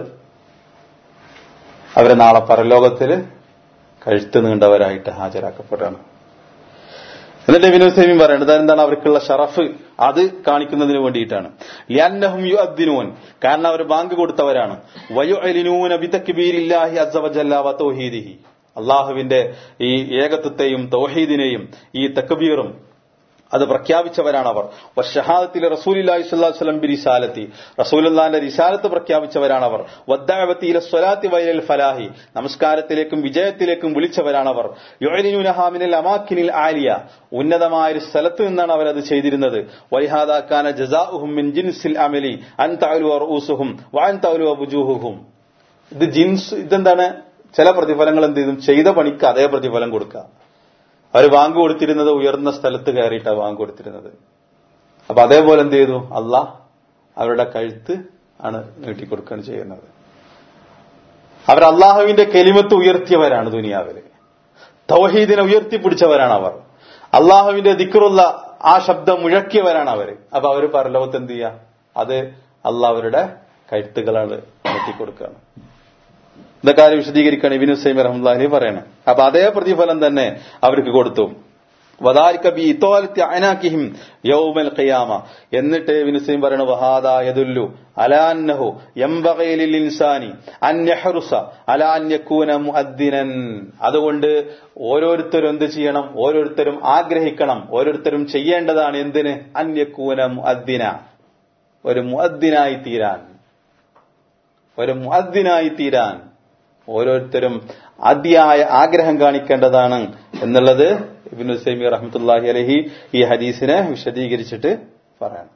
അവരെ നാളെ പരലോകത്തില് കഴുത്ത് നീണ്ടവരായിട്ട് ഹാജരാക്കപ്പെടുകയാണ് എന്നിട്ട് വിനോദ് സൈമീൻ പറയുന്നത് എന്താണ് അവർക്കുള്ള ഷറഫ് അത് കാണിക്കുന്നതിന് വേണ്ടിയിട്ടാണ് ലിയന്നഹും യു അദ്ദിനൂൻ കാരണം അവർ ബാങ്ക് കൊടുത്തവരാണ് വയു അലിനൂൻ അബിതക്ബീരില്ലാഹി അസവജല്ല വ തൗഹീദിഹി അള്ളാഹുവിന്റെ ഈ ഏകത്വത്തെയും തൗഹീദിനെയും ഈ തക്ബീറും അത് പ്രഖ്യാപിച്ചവരാണ് അവർ ഷഹാദത്തിൽ റസൂലി സ്വലം ബി റിസാലത്തി റസൂലുല്ലാന്റെ റിസാലത്ത് പ്രഖ്യാപിച്ചവരാണ് അവർ വദ്ദാവത്തിയിലെ സ്വലാത്തി വയൽ ഫലാഹി നമസ്കാരത്തിലേക്കും വിജയത്തിലേക്കും വിളിച്ചവരാണവർ യുഅലിനുനഹാമിനിൽ അമാക്കിനിൽ ആലിയ ഉന്നതമായ ഒരു സ്ഥലത്ത് നിന്നാണ് അവരത് ചെയ്തിരുന്നത് വൈഹാദാക്കാന ജസാഉഹും മിൻ ജിൻസിൽ അമലി അൻ തഅലു റഊസുഹും വഅൻ തഅലു ബുജൂഹുഹും ഇത് ജിൻസ് ഇതെന്താണ് ചില പ്രതിഫലങ്ങൾ എന്ത് ചെയ്തും ചെയ്ത പണിക്ക് അതേ പ്രതിഫലം കൊടുക്കുക അവർ വാങ്ങു കൊടുത്തിരുന്നത് ഉയർന്ന സ്ഥലത്ത് കയറിയിട്ടാണ് വാങ്ങു കൊടുത്തിരുന്നത് അപ്പൊ അതേപോലെ എന്ത് ചെയ്തു അള്ളാഹ് അവരുടെ കഴുത്ത് ആണ് നീട്ടിക്കൊടുക്കുകയാണ് ചെയ്യുന്നത് അവർ അള്ളാഹുവിന്റെ കെലിമത്ത് ഉയർത്തിയവരാണ് ദുനിയാവില് തൗഹീദിനെ ഉയർത്തിപ്പിടിച്ചവരാണ് അവർ അള്ളാഹുവിന്റെ ദിക്കറുള്ള ആ ശബ്ദം മുഴക്കിയവരാണ് അവർ അപ്പൊ അവർ പരലോകത്ത് എന്ത് ചെയ്യുക അത് അള്ളാഹ് അവരുടെ കഴുത്തുകളാണ് നീട്ടിക്കൊടുക്കുകയാണ് ഇതൊക്കെ ആര് വിശദീകരിക്കുകയാണ് ഇബിനു സൈമി റഹ്മുല്ലാഹി പറയണം അപ്പൊ അതേ പ്രതിഫലം തന്നെ അവർക്ക് കൊടുത്തു വദാലിക ബി ഇത്തോലത്തി അനാക്കിഹിം യൗമൽ ഖിയാമ എന്നിട്ട് ഇബ്നു സൈം പറയണ വഹാദ യദുല്ലു അലാ അന്നഹു യംബഗി ലിൽ ഇൻസാനി അൻ യഹ്റുസ അലാ അൻ യകൂന മുഅദ്ദിനൻ അതുകൊണ്ട് ഓരോരുത്തരും എന്ത് ചെയ്യണം ഓരോരുത്തരും ആഗ്രഹിക്കണം ഓരോരുത്തരും ചെയ്യേണ്ടതാണ് എന്തിന് അൻ യകൂന മുഅദ്ദിന ഒരു മുഅദ്ദിനായി തീരാൻ ഒരു മുഅദ്ദിനായി തീരാൻ ഓരോരുത്തരും അതിയായ ആഗ്രഹം കാണിക്കേണ്ടതാണ് എന്നുള്ളത് ഇബിൻ സൈമി റഹ്മത്തുല്ലാഹി അലഹി ഈ ഹദീസിനെ വിശദീകരിച്ചിട്ട് പറയണം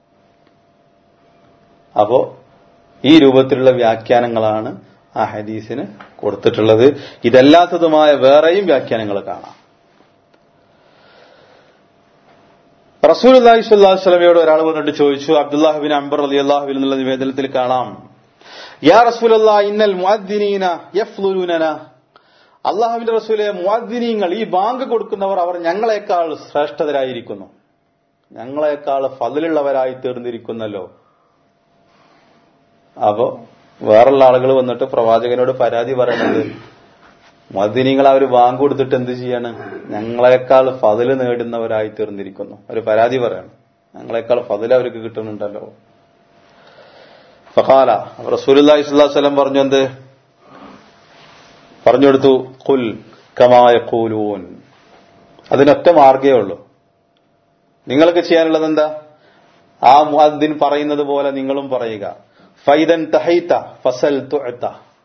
അപ്പോ ഈ രൂപത്തിലുള്ള വ്യാഖ്യാനങ്ങളാണ് ആ ഹദീസിന് കൊടുത്തിട്ടുള്ളത് ഇതല്ലാത്തതുമായ വേറെയും വ്യാഖ്യാനങ്ങൾ കാണാം റസൂൽ അള്ളാഹി സ്വല്ലാഹു സ്വലമയോട് ഒരാൾ വന്നിട്ട് ചോദിച്ചു അബ്ദുല്ലാഹിബിൻ അംബർ അലി അള്ളാഹുബിൻ എന്നുള്ള നിവേദനത്തിൽ കാണാം യാ റസൂലല്ലാ ഇന്നൽ മുഅദ്ദിനീന യഫ്ലുലൂനന അള്ളാഹുവിന്റെ റസൂലെ മുഅദ്ദിനീങ്ങൾ ഈ ബാങ്ക് കൊടുക്കുന്നവർ അവർ ഞങ്ങളെക്കാൾ ശ്രേഷ്ഠതരായിരിക്കുന്നു ഞങ്ങളെക്കാൾ ഫതിലുള്ളവരായി തീർന്നിരിക്കുന്നല്ലോ അപ്പോ വേറുള്ള ആളുകൾ വന്നിട്ട് പ്രവാചകനോട് പരാതി പറയണത് മദിനിങ്ങൾ അവർ ബാങ്ക് കൊടുത്തിട്ട് എന്ത് ചെയ്യാണ് ഞങ്ങളെക്കാൾ ഫതില് നേടുന്നവരായി തീർന്നിരിക്കുന്നു ഒരു പരാതി പറയണം ഞങ്ങളെക്കാൾ ഫതിൽ അവർക്ക് കിട്ടുന്നുണ്ടല്ലോ ഫഖാല റസൂലി സ്വലം പറഞ്ഞു എന്ത് പറഞ്ഞു കൊടുത്തു കുൽ കമായ കൂലൂൻ അതിനൊറ്റ മാർഗേ ഉള്ളൂ നിങ്ങൾക്ക് ചെയ്യാനുള്ളത് എന്താ ആ മുഅദ്ദിൻ പറയുന്നത് പോലെ നിങ്ങളും പറയുക ഫൈദൻ തഹൈത്ത ഫസൽ തുഅത്ത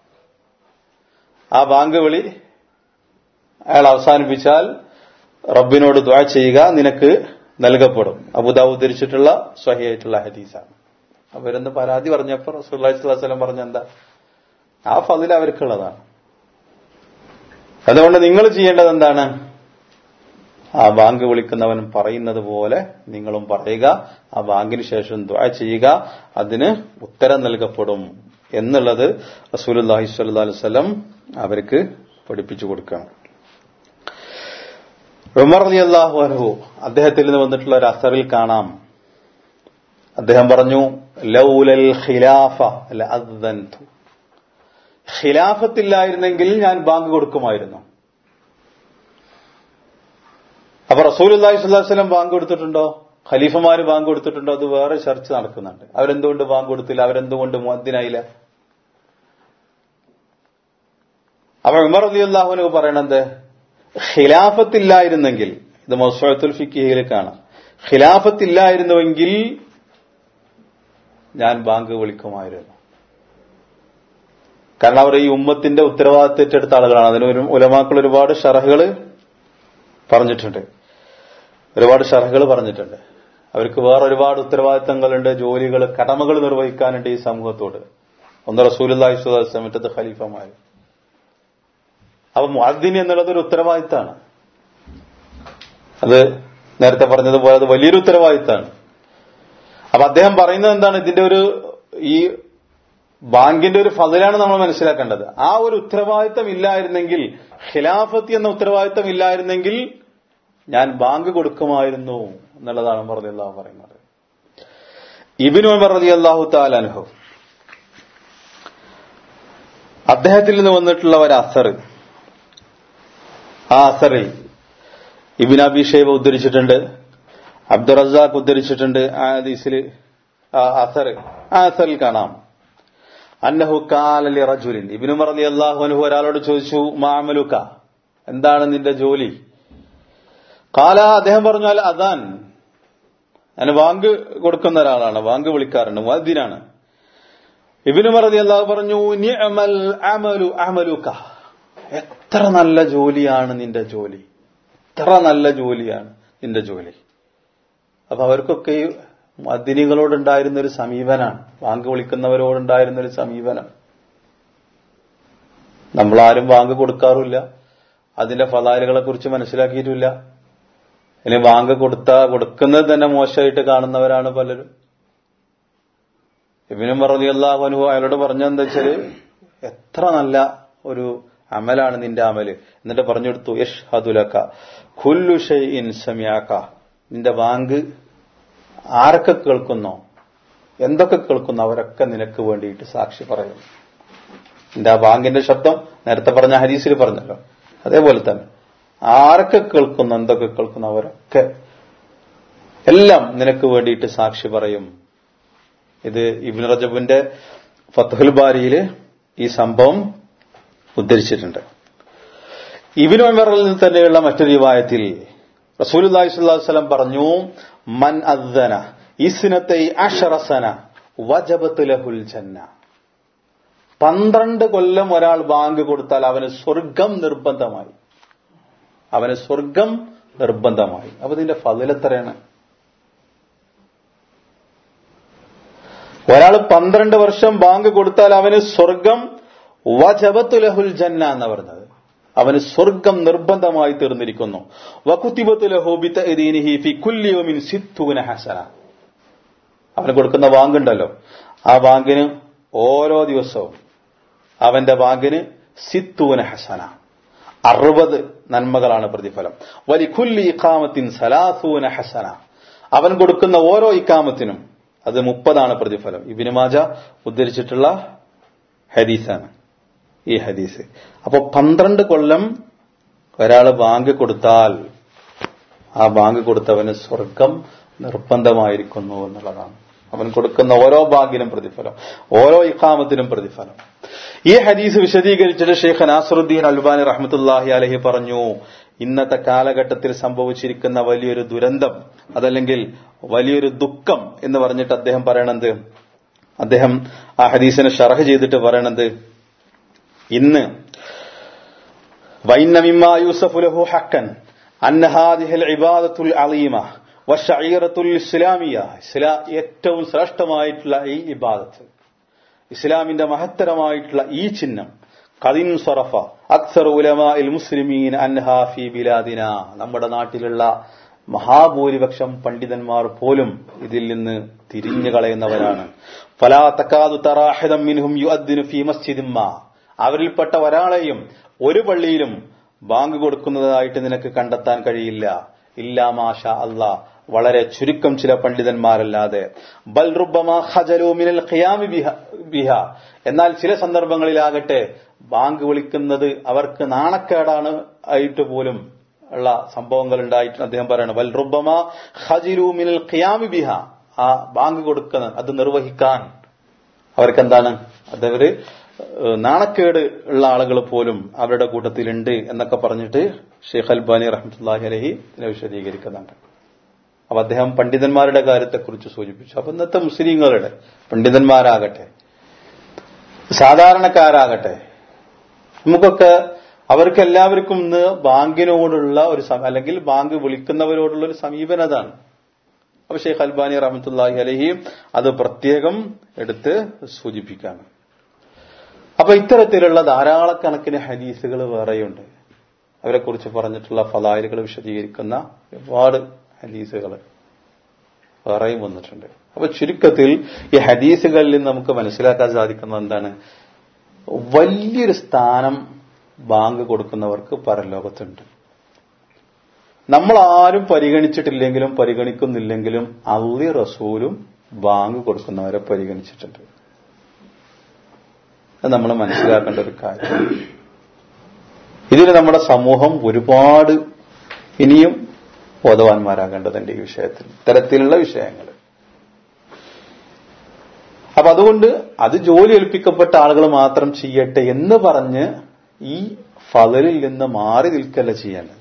ആ ബാങ്ക് വിളി അയാൾ അവസാനിപ്പിച്ചാൽ റബ്ബിനോട് ദ്വാ ചെയ്യുക നിനക്ക് നൽകപ്പെടും അബുദാബ് ഉദ്ധരിച്ചിട്ടുള്ള സ്വഹിയായിട്ടുള്ള ഹദീസാണ് അവരെന്ന് പരാതി പറഞ്ഞപ്പോ റസൂല്ലി സ്വലം പറഞ്ഞ എന്താ ആ ഫതിൽ അവർക്കുള്ളതാണ് അതുകൊണ്ട് നിങ്ങൾ ചെയ്യേണ്ടത് എന്താണ് ആ ബാങ്ക് വിളിക്കുന്നവൻ പറയുന്നത് പോലെ നിങ്ങളും പറയുക ആ ബാങ്കിന് ശേഷം ദ്വാ ചെയ്യുക അതിന് ഉത്തരം നൽകപ്പെടും എന്നുള്ളത് റസൂലുല്ലാഹി സ്വല്ലി വല്ലം അവർക്ക് പഠിപ്പിച്ചു കൊടുക്കണം ഉമർ അലി അള്ളാഹു അൻഹു അദ്ദേഹത്തിൽ നിന്ന് വന്നിട്ടുള്ള ഒരു അസറിൽ കാണാം അദ്ദേഹം പറഞ്ഞു ലൗലൽ ഖിലാഫ ലഅദ്ദൻതു ഖിലാഫത്തില്ലായിരുന്നെങ്കിൽ ഞാൻ ബാങ്ക് കൊടുക്കുമായിരുന്നു അപ്പൊ റസൂൽ അള്ളാഹി സ്വല്ലാസ്ലം ബാങ്ക് കൊടുത്തിട്ടുണ്ടോ ഖലീഫമാര് ബാങ്ക് കൊടുത്തിട്ടുണ്ടോ അത് വേറെ ചർച്ച നടക്കുന്നുണ്ട് അവരെന്തുകൊണ്ട് ബാങ്ക് കൊടുത്തില്ല അവരെന്തുകൊണ്ട് മുഅദ്ദിനായില്ല അപ്പൊ ഉമർ അലി അള്ളാഹുവിന് പറയണത് ഖിലാഫത്തില്ലായിരുന്നെങ്കിൽ ഇത് മൊസത്തുൽ ഫിക്കിയിൽ കാണാം ഖിലാഫത്തില്ലായിരുന്നുവെങ്കിൽ ഞാൻ ബാങ്ക് വിളിക്കുമായിരുന്നു കാരണം അവർ ഈ ഉമ്മത്തിന്റെ ഉത്തരവാദിത്വം ഏറ്റെടുത്ത ആളുകളാണ് അതിന് ഒരു ഉലമാക്കൾ ഒരുപാട് ഷറഹുകൾ പറഞ്ഞിട്ടുണ്ട് ഒരുപാട് ഷറഹുകൾ പറഞ്ഞിട്ടുണ്ട് അവർക്ക് വേറെ ഒരുപാട് ഉത്തരവാദിത്തങ്ങളുണ്ട് ജോലികൾ കടമകൾ നിർവഹിക്കാനുണ്ട് ഈ സമൂഹത്തോട് ഒന്ന് റസൂലി സുദാസ് മറ്റത് ഖലീഫമാര് അപ്പൊ മുഅദ്ദിൻ എന്നുള്ളത് ഒരു ഉത്തരവാദിത്തമാണ് അത് നേരത്തെ പറഞ്ഞതുപോലെ അത് വലിയൊരു ഉത്തരവാദിത്തമാണ് അപ്പൊ അദ്ദേഹം പറയുന്നത് എന്താണ് ഇതിന്റെ ഒരു ഈ ബാങ്കിന്റെ ഒരു ഫതിലാണ് നമ്മൾ മനസ്സിലാക്കേണ്ടത് ആ ഒരു ഉത്തരവാദിത്തം ഇല്ലായിരുന്നെങ്കിൽ ഖിലാഫത്ത് എന്ന ഉത്തരവാദിത്തം ഇല്ലായിരുന്നെങ്കിൽ ഞാൻ ബാങ്ക് കൊടുക്കുമായിരുന്നു എന്നുള്ളതാണ് പറഞ്ഞു അള്ളാഹു പറയുന്നത് ഇബിനു ഉമർ റതി അള്ളാഹു താലനുഹു അദ്ദേഹത്തിൽ നിന്ന് വന്നിട്ടുള്ള ഒരു അസർ ആ അസറിൽ ഇബിൻ അബി ഷൈബ ഉദ്ധരിച്ചിട്ടുണ്ട് അബ്ദുൾ റസാഖ് ഉദ്ധരിച്ചിട്ടുണ്ട് ആ ഹദീസിൽ ആ അസർ ആ അസറിൽ കാണാം അന്നഹു കാലലി റജുലിൻ ഇബിനു ഉമർ അലി അള്ളാഹു അനുഹു ഒരാളോട് ചോദിച്ചു മാമലുക്ക എന്താണ് നിന്റെ ജോലി കാല അദ്ദേഹം പറഞ്ഞാൽ അതാൻ ഞാൻ വാങ്ക് കൊടുക്കുന്ന ഒരാളാണ് വാങ്ക് വിളിക്കാറുണ്ട് മുഅദ്ദിനാണ് ഇബിനു മറതി അള്ളാഹു പറഞ്ഞു നിഅമൽ അമലു അമലുക എത്ര നല്ല ജോലിയാണ് നിന്റെ ജോലി എത്ര നല്ല ജോലിയാണ് നിന്റെ ജോലി അപ്പൊ അവർക്കൊക്കെ ഈ മദ്ദിനികളോടുണ്ടായിരുന്ന ഒരു സമീപനാണ് വാങ്ക് വിളിക്കുന്നവരോടുണ്ടായിരുന്ന ഒരു സമീപനം നമ്മളാരും വാങ്ക് കൊടുക്കാറില്ല അതിന്റെ ഫലാലുകളെ കുറിച്ച് മനസ്സിലാക്കിയിട്ടില്ല ഇനി വാങ്ക് കൊടുത്ത കൊടുക്കുന്നത് തന്നെ മോശമായിട്ട് കാണുന്നവരാണ് പലരും ഇബിനും പറഞ്ഞല്ലാഹുനു അയാളോട് പറഞ്ഞെന്താ വെച്ചാല് എത്ര നല്ല ഒരു അമലാണ് നിന്റെ അമല് എന്നിട്ട് പറഞ്ഞു കൊടുത്തു യഷ് ഹദുലക്ക ഖുല്ലു ഷൈഇൻ സമിയാക്ക നിന്റെ വാങ്ക് ആരൊക്കെ കേൾക്കുന്നോ എന്തൊക്കെ കേൾക്കുന്നോ അവരൊക്കെ നിനക്ക് വേണ്ടിയിട്ട് സാക്ഷി പറയും നിന്റെ ആ ബാങ്കിന്റെ ശബ്ദം നേരത്തെ പറഞ്ഞ ഹരീസിൽ പറഞ്ഞല്ലോ അതേപോലെ തന്നെ ആരൊക്കെ കേൾക്കുന്നു എന്തൊക്കെ കേൾക്കുന്നു അവരൊക്കെ എല്ലാം നിനക്ക് വേണ്ടിയിട്ട് സാക്ഷി പറയും ഇത് ഇബിൻ റജബിന്റെ ഫത്തുൽ ബാരിയിൽ ഈ സംഭവം ഉദ്ധരിച്ചിട്ടുണ്ട് ഇബിൻ ഉമറിൽ നിന്ന് തന്നെയുള്ള മറ്റൊരു റിവായത്തിൽ റസൂൽ സ്വല്ലം പറഞ്ഞു മൻ അദ്ദന ഇസ്നത്തെ അഷറസന വജബത്ത് ലഹുൽ ജന്ന പന്ത്രണ്ട് കൊല്ലം ഒരാൾ ബാങ്ക് കൊടുത്താൽ അവന് സ്വർഗം നിർബന്ധമായി അവന് സ്വർഗം നിർബന്ധമായി അപ്പൊ ഇതിന്റെ ഫതിലെത്രയാണ് ഒരാൾ പന്ത്രണ്ട് വർഷം ബാങ്ക് കൊടുത്താൽ അവന് സ്വർഗം വജബത്തുലഹുൽ ജന്ന എന്ന് പറഞ്ഞത് അവന് സ്വർഗം നിർബന്ധമായി തീർന്നിരിക്കുന്നു ഹസന അവന് കൊടുക്കുന്ന ബാങ്കുണ്ടല്ലോ ആ ബാങ്കിന് ഓരോ ദിവസവും അവന്റെ ബാങ്കിന് സിത്തൂന ഹസന അറുപത് നന്മകളാണ് പ്രതിഫലം വലിഖുല്ലി ഇക്കാമത്തിൻ സലാസൂന ഹസന അവൻ കൊടുക്കുന്ന ഓരോ ഇക്കാമത്തിനും അത് മുപ്പതാണ് പ്രതിഫലം ഇബിന് മാജ ഉദ്ധരിച്ചിട്ടുള്ള ഹദീസാണ് ഈ ഹദീസ് അപ്പൊ പന്ത്രണ്ട് കൊല്ലം ഒരാൾ ബാങ്ക് കൊടുത്താൽ ആ ബാങ്ക് കൊടുത്തവന് സ്വർഗം നിർബന്ധമായിരിക്കുന്നു എന്നുള്ളതാണ് അവൻ കൊടുക്കുന്ന ഓരോ ബാങ്കിനും പ്രതിഫലം ഓരോ ഇഖാമത്തിനും പ്രതിഫലം ഈ ഹദീസ് വിശദീകരിച്ചിട്ട് ഷെയ്ഖ് നാസറുദ്ദീൻ അൽബാനി റഹ്മത്തുല്ലാഹി അലഹി പറഞ്ഞു ഇന്നത്തെ കാലഘട്ടത്തിൽ സംഭവിച്ചിരിക്കുന്ന വലിയൊരു ദുരന്തം അതല്ലെങ്കിൽ വലിയൊരു ദുഃഖം എന്ന് പറഞ്ഞിട്ട് അദ്ദേഹം പറയണത് അദ്ദേഹം ആ ഹദീസിനെ ഷറഹ് ചെയ്തിട്ട് പറയണത് ഇന്ന് വൈന്നമിമ്മ യൂസഫ് ലഹു ഹക്കൻ അന്ന ഹാദിഹിൽ ഇബാദത്തുൽ അലീമ വഷീറത്തുൽ ഇസ്ലാമിയ ഇസ്ലാ ഏറ്റവും ശ്രേഷ്ഠമായിട്ടുള്ള ഈ ഇബാദത്ത് ഇസ്ലാമിന്റെ മഹത്തരമായിട്ടുള്ള ഈ ചിഹ്നം കദിൻ സറഫ അക്സർ ഉലമാ ഇൽ മുസ്ലിമീൻ അൻഹാ ഫി ബിലാദിന നമ്മുടെ നാട്ടിലുള്ള മഹാഭൂരിപക്ഷം പണ്ഡിതന്മാർ പോലും ഇതിൽ നിന്ന് തിരിഞ്ഞു കളയുന്നവരാണ് ഫലാ തക്കാതു തറാഹിദം മിൻഹും യുഅദ്ദിനു ഫി മസ്ജിദിമ്മ അവരിൽപ്പെട്ട ഒരാളെയും ഒരു പള്ളിയിലും ബാങ്ക് കൊടുക്കുന്നതായിട്ട് നിനക്ക് കണ്ടെത്താൻ കഴിയില്ല ഇല്ലാ മാഷ അല്ലാ വളരെ ചുരുക്കം ചില പണ്ഡിതന്മാരല്ലാതെ ബൽ റുബമാ ഖജലു മിനൽ ഖിയാമി ബിഹ എന്നാൽ ചില സന്ദർഭങ്ങളിലാകട്ടെ ബാങ്ക് വിളിക്കുന്നത് അവർക്ക് നാണക്കേടാണ് ആയിട്ട് പോലും ഉള്ള സംഭവങ്ങൾ ഉണ്ടായിട്ട് അദ്ദേഹം പറയണം വൽ റുബമ ഖജിലു മിനൽ ഖിയാമി ബിഹ ആ ബാങ്ക് കൊടുക്കുന്ന അത് നിർവഹിക്കാൻ അവർക്ക് എന്താണ് അതവര് ഏഹ്, നാണക്കേട് ഉള്ള ആളുകൾ പോലും അവരുടെ കൂട്ടത്തിലുണ്ട് എന്നൊക്കെ പറഞ്ഞിട്ട് ഷെയ്ഖ് അൽബാനി റഹ്മത്തുല്ലാഹി അലഹി ഇതിനെ വിശദീകരിക്കുന്നുണ്ട് അപ്പൊ അദ്ദേഹം പണ്ഡിതന്മാരുടെ കാര്യത്തെക്കുറിച്ച് സൂചിപ്പിച്ചു അപ്പൊ ഇന്നത്തെ മുസ്ലിങ്ങളുടെ പണ്ഡിതന്മാരാകട്ടെ സാധാരണക്കാരാകട്ടെ നമുക്കൊക്കെ അവർക്ക് എല്ലാവർക്കും ഇന്ന് ബാങ്കിനോടുള്ള ഒരു സമ- അല്ലെങ്കിൽ ബാങ്ക് വിളിക്കുന്നവരോടുള്ള ഒരു സമീപനതാണ് അപ്പൊ ഷെയ്ഖ് അൽബാനി റഹമത്തുല്ലാഹി അലഹി അത് പ്രത്യേകം എടുത്ത് സൂചിപ്പിക്കുകയാണ് അപ്പൊ ഇത്തരത്തിലുള്ള ധാരാളക്കണക്കിന് ഹദീസുകൾ വേറെയുണ്ട് അവരെ കുറിച്ച് പറഞ്ഞിട്ടുള്ള ഫലായലുകൾ വിശദീകരിക്കുന്ന ഒരുപാട് ഹദീസുകൾ വേറെയും വന്നിട്ടുണ്ട് അപ്പൊ ചുരുക്കത്തിൽ ഈ ഹദീസുകളിൽ നിന്ന് നമുക്ക് മനസ്സിലാക്കാൻ സാധിക്കുന്നത് എന്താണ് വലിയൊരു സ്ഥാനം ബാങ്ക് കൊടുക്കുന്നവർക്ക് പരലോകത്തുണ്ട് നമ്മൾ ആരും പരിഗണിച്ചിട്ടില്ലെങ്കിലും പരിഗണിക്കുന്നില്ലെങ്കിലും അള്ളി റസൂലും ബാങ്ക് കൊടുക്കുന്നവരെ പരിഗണിച്ചിട്ടുണ്ട് അത് നമ്മൾ മനസ്സിലാക്കേണ്ട ഒരു കാര്യം ഇതിന് നമ്മുടെ സമൂഹം ഒരുപാട് ഇനിയും ബോധവാന്മാരാകേണ്ടതുണ്ട് ഈ വിഷയത്തിൽ ഇത്തരത്തിലുള്ള വിഷയങ്ങൾ അപ്പൊ അതുകൊണ്ട് അത് ജോലി ഏൽപ്പിക്കപ്പെട്ട ആളുകൾ മാത്രം ചെയ്യട്ടെ എന്ന് പറഞ്ഞ് ഈ ഫലലിൽ നിന്ന് മാറി നിൽക്കല്ല ചെയ്യേണ്ടത്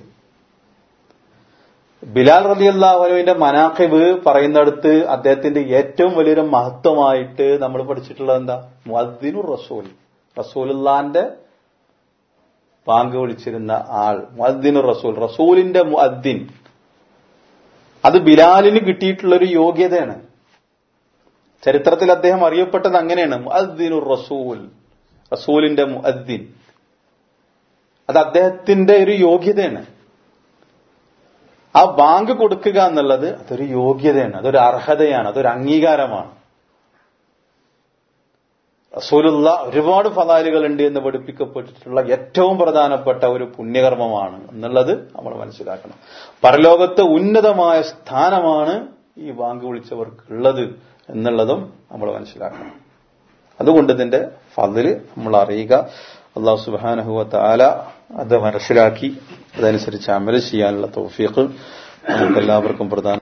ബിലാൽ റലി അള്ളാഹുവിന്റെ മനാഖിബ് പറയുന്നിടത്ത് അദ്ദേഹത്തിന്റെ ഏറ്റവും വലിയൊരു മഹത്വമായിട്ട് നമ്മൾ പഠിച്ചിട്ടുള്ളത് എന്താ മുഅദ്ദിനു റസൂൽ റസൂലുള്ളാന്റെ ബാങ്ക് വിളിച്ചിരുന്ന ആൾ മുഅദ്ദിനു റസൂൽ റസൂലിന്റെ മുഅദ്ദിൻ അത് ബിലാലിന് കിട്ടിയിട്ടുള്ള ഒരു യോഗ്യതയാണ് ചരിത്രത്തിൽ അദ്ദേഹം അറിയപ്പെട്ടത് അങ്ങനെയാണ് മുഅദ്ദിനു റസൂൽ റസൂലിന്റെ മുഅദ്ദിൻ അത് അദ്ദേഹത്തിന്റെ ഒരു യോഗ്യതയാണ് ആ ബാങ്ക് കൊടുക്കുക എന്നുള്ളത് അതൊരു യോഗ്യതയാണ് അതൊരു അർഹതയാണ് അതൊരു അംഗീകാരമാണ് റസൂലുള്ള ഒരുപാട് ഫലാലുകൾ ഉണ്ട് എന്ന് പഠിപ്പിക്കപ്പെട്ടിട്ടുള്ള ഏറ്റവും പ്രധാനപ്പെട്ട ഒരു പുണ്യകർമ്മമാണ് എന്നുള്ളത് നമ്മൾ മനസ്സിലാക്കണം പരലോകത്ത് ഉന്നതമായ സ്ഥാനമാണ് ഈ ബാങ്ക് വിളിച്ചവർക്കുള്ളത് എന്നുള്ളതും നമ്മൾ മനസ്സിലാക്കണം അതുകൊണ്ട് ഇതിന്റെ ഫതില് നമ്മൾ അറിയുക അള്ളാഹു സുബാനഹുവ താല അത് മനസ്സിലാക്കി അതനുസരിച്ച് അമല് ചെയ്യാനുള്ള തൗഫീഖ് നമുക്ക് എല്ലാവർക്കും പ്രധാന